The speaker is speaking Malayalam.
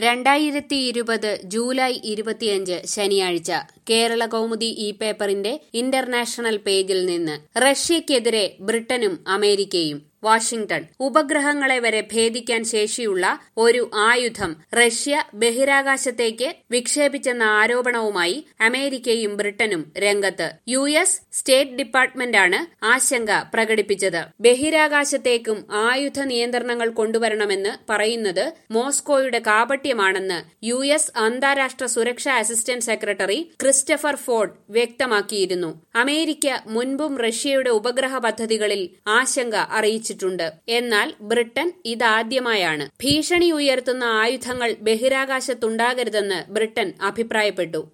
രണ്ടായിരത്തി ഇരുപത് ജൂലൈ ഇരുപത്തിയഞ്ച് ശനിയാഴ്ച കേരള കൗമുദി ഇ പേപ്പറിന്റെ ഇന്റർനാഷണൽ പേജിൽ നിന്ന് റഷ്യയ്ക്കെതിരെ ബ്രിട്ടനും അമേരിക്കയും വാഷിംഗ്ടൺ ഉപഗ്രഹങ്ങളെ വരെ ഭേദിക്കാൻ ശേഷിയുള്ള ഒരു ആയുധം റഷ്യ ബഹിരാകാശത്തേക്ക് വിക്ഷേപിച്ചെന്ന ആരോപണവുമായി അമേരിക്കയും ബ്രിട്ടനും രംഗത്ത് യു എസ് സ്റ്റേറ്റ് ഡിപ്പാർട്ട്മെന്റാണ് ആശങ്ക പ്രകടിപ്പിച്ചത് ബഹിരാകാശത്തേക്കും ആയുധ നിയന്ത്രണങ്ങൾ കൊണ്ടുവരണമെന്ന് പറയുന്നത് മോസ്കോയുടെ കാപട്യമാണെന്ന് യു എസ് അന്താരാഷ്ട്ര സുരക്ഷാ അസിസ്റ്റന്റ് സെക്രട്ടറി ക്രിസ്റ്റഫർ ഫോർഡ് വ്യക്തമാക്കിയിരുന്നു അമേരിക്ക മുൻപും റഷ്യയുടെ ഉപഗ്രഹ പദ്ധതികളിൽ ആശങ്ക അറിയിച്ചു അറിയിച്ചിട്ടുണ്ട് എന്നാൽ ബ്രിട്ടൻ ഇതാദ്യമായാണ് ഭീഷണി ഉയർത്തുന്ന ആയുധങ്ങൾ ബഹിരാകാശത്തുണ്ടാകരുതെന്ന് ബ്രിട്ടൻ അഭിപ്രായപ്പെട്ടു